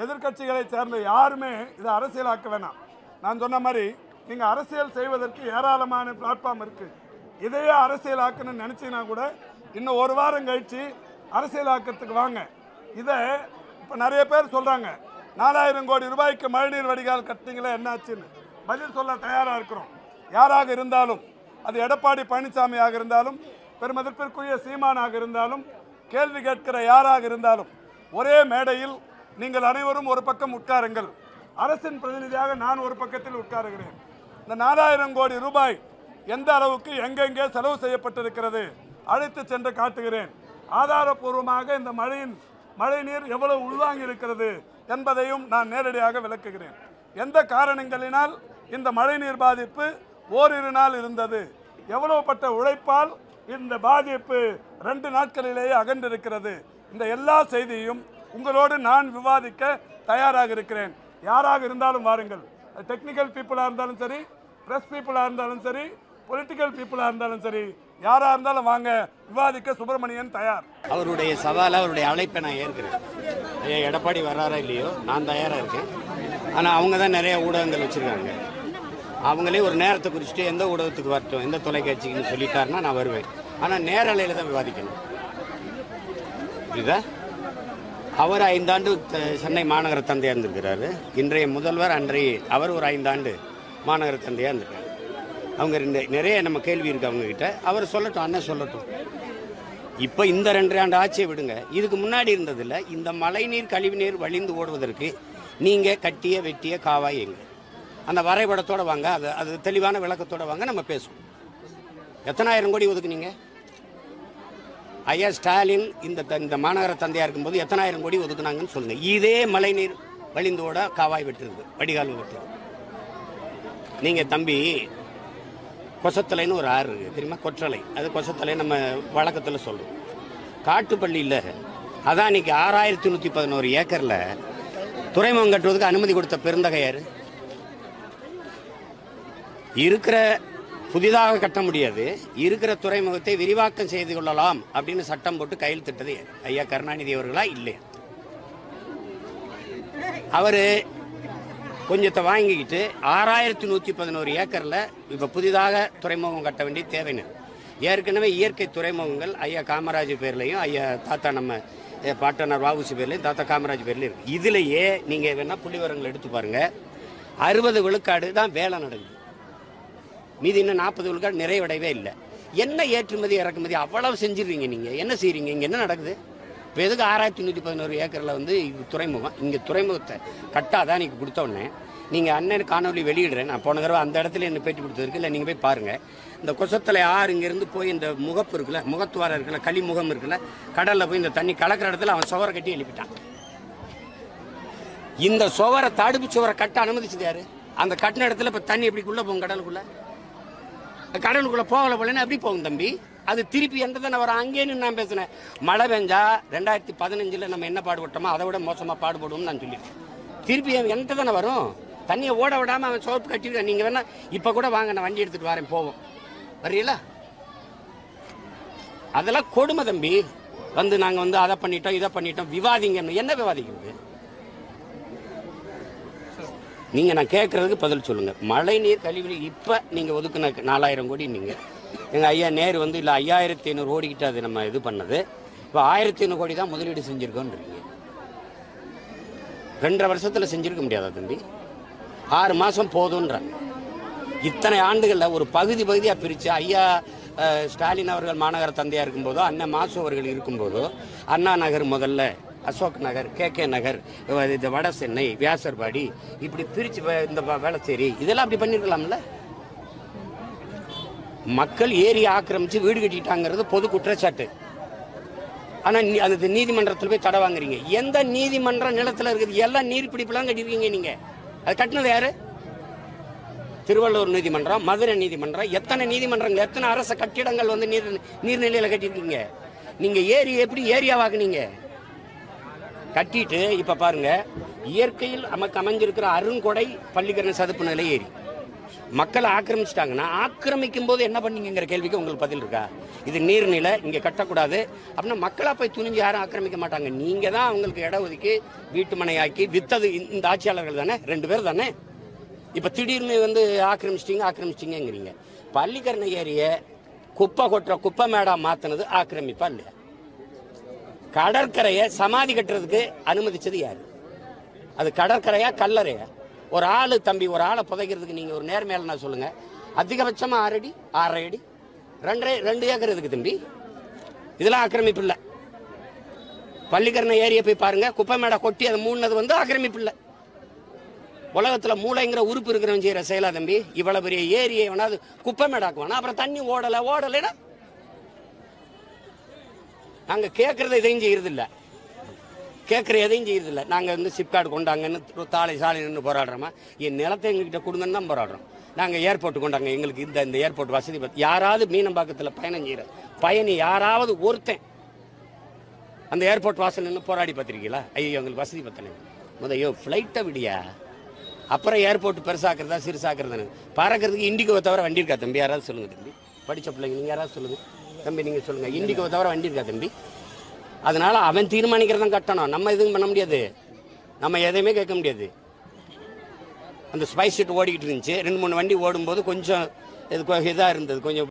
எதிர்க்கட்சிகளை சேர்ந்த யாருமே இதை அரசியலாக்க வேணாம் நான் சொன்ன மாதிரி நீங்க அரசியல் செய்வதற்கு ஏராளமான பிளாட்ஃபார்ம் இருக்கு இதையே அரசியலாக்கணும்னு நினைச்சீங்கன்னா கூட இன்னும் ஒரு வாரம் கழிச்சு அரசியலாக்கிறதுக்கு வாங்க இதை இப்போ நிறைய பேர் சொல்றாங்க நாலாயிரம் கோடி ரூபாய்க்கு மழைநீர் வடிகால் கட்டிங்களே என்னாச்சுன்னு பதில் சொல்ல தயாரா இருக்கிறோம் யாராக இருந்தாலும் அது எடப்பாடி பழனிசாமியாக இருந்தாலும் பெருமதிப்பிற்குரிய சீமானாக இருந்தாலும் கேள்வி கேட்கிற யாராக இருந்தாலும் ஒரே மேடையில் நீங்கள் அனைவரும் ஒரு பக்கம் உட்காருங்கள் அரசின் பிரதிநிதியாக நான் ஒரு பக்கத்தில் உட்காருகிறேன் இந்த நாலாயிரம் கோடி ரூபாய் எந்த அளவுக்கு எங்கெங்கே செலவு செய்யப்பட்டிருக்கிறது அழைத்து சென்று காட்டுகிறேன் ஆதாரபூர்வமாக இந்த மழையின் மழைநீர் எவ்வளவு உள்வாங்கி இருக்கிறது என்பதையும் நான் நேரடியாக விளக்குகிறேன் எந்த காரணங்களினால் இந்த மழைநீர் பாதிப்பு ஓரிரு நாள் இருந்தது எவ்வளவுப்பட்ட உழைப்பால் இந்த பாதிப்பு ரெண்டு நாட்களிலேயே அகன்றிருக்கிறது இந்த எல்லா செய்தியும் உங்களோடு நான் விவாதிக்க தயாராக இருக்கிறேன் யாராக இருந்தாலும் வாருங்கள் டெக்னிக்கல் பீப்புளாக இருந்தாலும் சரி ப்ரெஸ் பீப்புளாக இருந்தாலும் சரி பொலிட்டிக்கல் பீப்புளாக இருந்தாலும் சரி யாராக இருந்தாலும் வாங்க விவாதிக்க சுப்பிரமணியன் தயார் அவருடைய சவாலை அவருடைய அழைப்பை நான் ஏற்கிறேன் ஐயா எடப்பாடி வர்றாரா இல்லையோ நான் தயாராக இருக்கேன் ஆனால் அவங்க தான் நிறைய ஊடகங்கள் வச்சுருக்காங்க அவங்களே ஒரு நேரத்தை குறிச்சிட்டு எந்த ஊடகத்துக்கு வரட்டும் எந்த தொலைக்காட்சிக்குன்னு சொல்லிட்டாருன்னா நான் வருவேன் ஆனால் நேரலையில் தான் விவாதிக்கணும் புரியுதா அவர் ஐந்தாண்டு த- சென்னை மாநகர தந்தையாக இருந்திருக்கிறாரு இன்றைய முதல்வர் அன்றைய அவர் ஒரு ஐந்தாண்டு மாநகர தந்தையாக இருந்திருக்காரு அவங்க ரெண்டு நிறைய நம்ம கேள்வி இருக்கு அவங்க கிட்ட அவர் சொல்லட்டும் அண்ணன் சொல்லட்டும் இப்போ இந்த ரெண்டு ஆண்டு ஆட்சியை விடுங்க இதுக்கு முன்னாடி இருந்ததில்ல இந்த மழைநீர் கழிவுநீர் வழிந்து ஓடுவதற்கு நீங்கள் கட்டிய வெட்டிய காவாய் எங்க அந்த வரைபடத்தோட வாங்க அது அது தெளிவான விளக்கத்தோட வாங்க நம்ம பேசுவோம் எத்தனாயிரம் கோடி ஒதுக்குனீங்க ஐயா ஸ்டாலின் இந்த த- இந்த மாநகர தந்தையா இருக்கும்போது எத்தனாயிரம் கோடி ஒதுக்குனாங்கன்னு சொல்லுங்க இதே மழைநீர் வழிந்து ஓட காவாய் வெட்டுறது வடிகால் வெட்டுறது நீங்க தம்பி கொசத்தலைன்னு ஒரு ஆறு இருக்கு தெரியுமா கொற்றலை அது கொசத்தலை நம்ம வழக்கத்தில் சொல்றோம் காட்டுப்பள்ளியில் அதான் இன்னைக்கு ஆறாயிரத்தி நூற்றி பதினோரு ஏக்கரில் துறைமுகம் கட்டுவதற்கு அனுமதி கொடுத்த பெருந்தகையார் இருக்கிற புதிதாக கட்ட முடியாது இருக்கிற துறைமுகத்தை விரிவாக்கம் செய்து கொள்ளலாம் அப்படின்னு சட்டம் போட்டு கையெழுத்திட்டது ஐயா கருணாநிதி அவர்களா இல்லையா அவரு கொஞ்சத்தை வாங்கிக்கிட்டு ஆறாயிரத்தி நூற்றி பதினோரு ஏக்கரில் இப்போ புதிதாக துறைமுகம் கட்ட வேண்டிய தேவைன்னு ஏற்கனவே இயற்கை துறைமுகங்கள் ஐயா காமராஜ் பேர்லையும் ஐயா தாத்தா நம்ம அஹ், பாட்டனார் வாவுசி பேர்லையும் தாத்தா காமராஜ் பேர்லையும் இருக்கு இதுலேயே நீங்கள் வேணா புள்ளிவரங்கள் எடுத்து பாருங்க அறுபது விழுக்காடு தான் வேலை நடக்குது மீதி இன்னும் நாற்பது விழுக்காடு நிறைவடையவே இல்லை என்ன ஏற்றுமதி இறக்குமதி அவ்வளவு செஞ்சிடுறீங்க நீங்கள் என்ன செய்றீங்க இங்கே என்ன நடக்குது இப்போ எதுக்கு ஆறாயிரத்தி நூற்றி பதினோரு ஏக்கரில் வந்து இது துறைமுகம் இங்கே துறைமுகத்தை கட்டாதான் நீங்கள் கொடுத்த உடனே நீங்கள் அண்ணன் காணொலி வெளியிடுறேன் நான் போன தடவை அந்த இடத்துல என்ன பேட்டி கொடுத்ததுக்கு இல்லை நீங்கள் போய் பாருங்கள் இந்த கொசத்தலை ஆறு இங்கேருந்து போய் இந்த முகப்பு இருக்குல்ல முகத்துவாரம் இருக்குல்ல களிமுகம் இருக்குல்ல கடலில் போய் இந்த தண்ணி கலக்கிற இடத்துல அவன் சுவரை கட்டி எழுப்பிட்டான் இந்த சுவரை தடுப்பு சுவரை கட்ட அனுமதிச்சது யாரு அந்த கட்டின இடத்துல இப்போ தண்ணி எப்படிக்குள்ளே போகும் கடலுக்குள்ள கடலுக்குள்ள போகல போலன்னா எப்படி போகும் தம்பி அது திருப்பி எந்த தானே வரும் அங்கேன்னு நான் பேசினேன் மழை பெஞ்சா ரெண்டாயிரத்தி பதினஞ்சுல நம்ம என்ன பாடுபட்டோமோ அதை விட மோசமா பாடுபடுவோம்னு நான் சொல்லியிருக்கேன் திருப்பி என்கிட்ட தானே வரும் தண்ணியை ஓட விடாம அவன் சோப்பு கட்டிருக்கான் நீங்க வேணா இப்ப கூட வாங்க நான் வண்டி எடுத்துட்டு வரேன் போவோம் வர்றீங்களா அதெல்லாம் கொடுமை தம்பி வந்து நாங்க வந்து அதை பண்ணிட்டோம் இதை பண்ணிட்டோம் விவாதிங்க என்ன விவாதிக்கிறது நீங்க நான் கேட்கறதுக்கு பதில் சொல்லுங்க மழை நீர் கழிவு இப்ப நீங்க ஒதுக்குன நாலாயிரம் கோடி நீங்க எங்க ஐயா நேரு வந்து இல்ல ஐயாயிரத்தி ஐநூறு கோடிக்கிட்ட அது நம்ம இது பண்ணது இப்போ ஆயிரத்தி ஐநூறு கோடி தான் முதலீடு செஞ்சிருக்கோன்றீங்க ரெண்டரை வருஷத்துல செஞ்சிருக்க முடியாதா தம்பி ஆறு மாசம் போதுன்றாங்க இத்தனை ஆண்டுகள்ல ஒரு பகுதி பகுதியா பிரிச்சு ஐயா அஹ், ஸ்டாலின் அவர்கள் மாநகர தந்தையா இருக்கும்போதோ அண்ணன் மாசு அவர்கள் இருக்கும்போதோ அண்ணா நகர் முதல்ல அசோக் நகர் கே கே நகர் இவ- இந்த வட சென்னை வியாசர்பாடி இப்படி பிரிச்சு வே- இந்த வ- வேளச்சேரி இதெல்லாம் அப்படி பண்ணிருக்கலாம்ல மக்கள் ஏரி ஆக்கிரமிச்சு வீடு கட்டிட்டாங்கிறது பொது குற்றச்சாட்டு ஆனா நீ- அது நீதிமன்றத்தில் போய் தடை வாங்குறீங்க எந்த நீதிமன்ற நிலத்துல இருக்குது எல்லாம் நீர் பிடிப்புலாம் கட்டிருக்கீங்க நீங்க அது கட்டினது யாரு திருவள்ளூர் நீதிமன்றம் மதுரை நீதிமன்றம் எத்தனை நீதிமன்றங்கள் எத்தனை அரச கட்டிடங்கள் வந்து நீர் நீர்நிலையில கட்டியிருக்கீங்க நீங்க ஏரி எப்படி ஏரியாவாக்குனீங்க கட்டிட்டு இப்ப பாருங்க இயற்கையில் நமக்கு அமைஞ்சிருக்கிற அருங்கொடை பள்ளிக்கரண சதுப்பு நிலை ஏரி மக்களை ஆக்கிரமிச்சிட்டாங்கன்னா ஆக்கிரமிக்கும் போது என்ன பண்ணீங்கிற கேள்விக்கு உங்களுக்கு பதில் இருக்கா இது நீர்நிலை இங்க கட்டக்கூடாது அப்படின்னா மக்களா போய் துணிஞ்சு யாரும் ஆக்கிரமிக்க மாட்டாங்க நீங்க தான் அவங்களுக்கு இட ஒதுக்கி வீட்டு மனையாக்கி வித்தது இந்த- இந்த ஆட்சியாளர்கள் தானே ரெண்டு பேர் தானே இப்ப திடீர்னு வந்து ஆக்கிரமிச்சிட்டீங்க ஆக்கிரமிச்சிட்டீங்கிறீங்க பள்ளிக்கரணை ஏரிய குப்பை கொட்டுற குப்பை மேடா மாத்தினது ஆக்கிரமிப்பா இல்லையா கடற்கரையை சமாதி கட்டுறதுக்கு அனுமதிச்சது யாரு அது கடற்கரையா கல்லறையா ஒரு ஆளு தம்பி ஒரு ஆளை புதைக்கிறதுக்கு நீங்க ஒரு நேர்மையால நான் சொல்லுங்க அதிகபட்சமா ஆறு அடி ஆறரை அடி ரெண்டரை ரெண்டு ஏக்கர் இருக்கு தம்பி இதெல்லாம் ஆக்கிரமிப்பு இல்லை பள்ளிக்கரணை ஏரியை போய் பாருங்க குப்பை மேடை கொட்டி அதை மூணது வந்து ஆக்கிரமிப்பு இல்லை உலகத்துல மூளைங்கிற உறுப்பு இருக்கிறவன் செய்யற செயலா தம்பி இவ்வளவு பெரிய ஏரியை வேணாது குப்பை மேடாக்குவானா அப்புறம் தண்ணி ஓடல ஓடலைன்னா நாங்க கேட்கறத எதையும் செய்யறது இல்ல கேட்கற எதையும் செய்யறது இல்ல நாங்க வந்து சிப்கார்டு கொண்டாங்கன்னு தாலை சாலை நின்று போராடுறோமா என் நிலத்தை எங்ககிட்ட கொடுங்கன்னு தான் போராடுறோம் நாங்க ஏர்போர்ட் கொண்டாங்க எங்களுக்கு இந்த இந்த ஏர்போர்ட் வசதி பத்தி யாராவது மீனம்பாக்கத்துல பயணம் செய்யற பயணி யாராவது ஒருத்தன் அந்த ஏர்போர்ட் வாசல் நின்று போராடி பார்த்திருக்கீங்களா ஐயோ எங்களுக்கு வசதி பத்தலை முத ஐயோ ஃப்ளைட்டை விடியா அப்புறம் ஏர்போர்ட் பெருசாக்குறதா சிறுசாக்குறதானு பறக்கிறதுக்கு இண்டிகோவை தவிர வண்டி இருக்கா தம்பி யாராவது சொல்லுங்க தம்பி படிச்ச பிள்ளைங்க நீங்க யாராவது சொல்லுங்க தம்பி நீங்க சொல்லுங்க இண்டிகோவை தவிர வண்டி இருக்கா தம்பி அதனால அவன் தீர்மானிக்கிறதான் கட்டணும் நம்ம எதுவும் பண்ண முடியாது நம்ம எதையுமே கேட்க முடியாது அந்த ஸ்பைஸ் ஷீட் ஓடிக்கிட்டு இருந்துச்சு ரெண்டு மூணு வண்டி ஓடும்போது கொஞ்சம் இது இதாக இருந்தது கொஞ்சம்